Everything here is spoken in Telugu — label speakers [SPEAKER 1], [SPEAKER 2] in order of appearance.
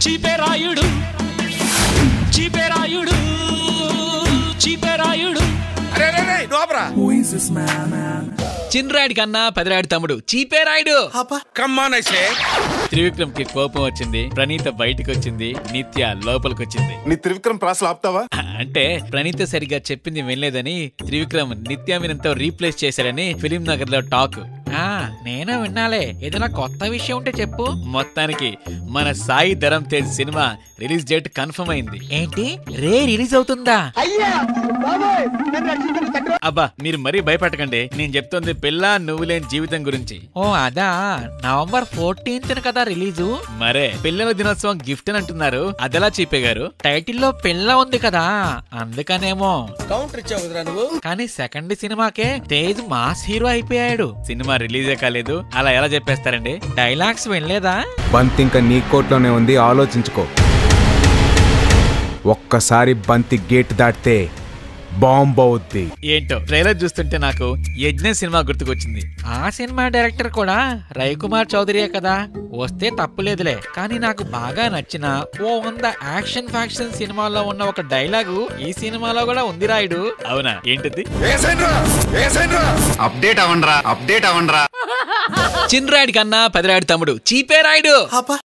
[SPEAKER 1] చీపేరాయుడు చీపేరాయుడు చీపేరాయుడు
[SPEAKER 2] అరే రే రే నోపరా
[SPEAKER 1] చిన్రాయుడి కన్నా పెదరాయుడు తమ్ముడు చీపేరాయుడు
[SPEAKER 2] కమ్మాన్ అయితే
[SPEAKER 1] త్రివిక్రమ్ కి కోపం వచ్చింది ప్రణీత బయటకు వచ్చింది నిత్య లోపలికి వచ్చింది
[SPEAKER 3] నీ త్రివిక్రమ్ ప్రాసలు ఆపుతావా
[SPEAKER 1] అంటే ప్రణీత సరిగా చెప్పింది వినలేదని త్రివిక్రమ్ నిత్య మీనంతో రీప్లేస్ చేశారని ఫిలిం నగర్ లో టాక్ ఆ నేను విన్నాలే ఏదైనా కొత్త విషయం ఉంటే చెప్పు మొత్తానికి మన Sai Dharam Tej cinema release date confirm అయింది ఏంటి రే రిలీజ్ అవుతుందా అబ్బా మీరు మరీ భయపడకండి నేను చెప్తోంది పిల్ల నువ్వు లేని జీవితం గురించి ఓ అదా నవంబర్ ఫోర్టీన్త్ కదా రిలీజు మరే పిల్లల దినోత్సవం గిఫ్ట్ అని అంటున్నారు అదెలా చీపే గారు టైటిల్ లో పిల్ల ఉంది కదా అందుకనేమో
[SPEAKER 2] కౌంటర్ ఇచ్చావు కదరా నువ్వు
[SPEAKER 1] కానీ సెకండ్ సినిమాకే తేజ్ మాస్ హీరో అయిపోయాడు సినిమా రిలీజే కాలేదు అలా ఎలా చెప్పేస్తారండి డైలాగ్స్ వినలేదా
[SPEAKER 4] బంతి ఇంకా నీ కోట్లోనే ఉంది ఆలోచించుకో ఒక్కసారి బంతి గేట్ దాటితే బాంబ్ అవుద్ది
[SPEAKER 1] ఏంటో ట్రైలర్ చూస్తుంటే నాకు యజ్ఞ సినిమా గుర్తుకొచ్చింది ఆ సినిమా డైరెక్టర్ కూడా రవికుమార్ చౌదరియే కదా వస్తే తప్పులేదులే కానీ నాకు బాగా నచ్చిన ఓ వంద యాక్షన్ ఫ్యాక్షన్ సినిమాలో ఉన్న ఒక డైలాగు ఈ సినిమాలో కూడా ఉంది రాయుడు అవునా ఏంటిది
[SPEAKER 2] వేసేయండిరా, వేసేయండిరా.
[SPEAKER 5] అప్డేట్ అవ్వండిరా అప్డేట్ అవ్వండిరా
[SPEAKER 1] చిన్రాయుడి కన్నా పెదరాయుడు తమ్ముడు చీపే రాయుడు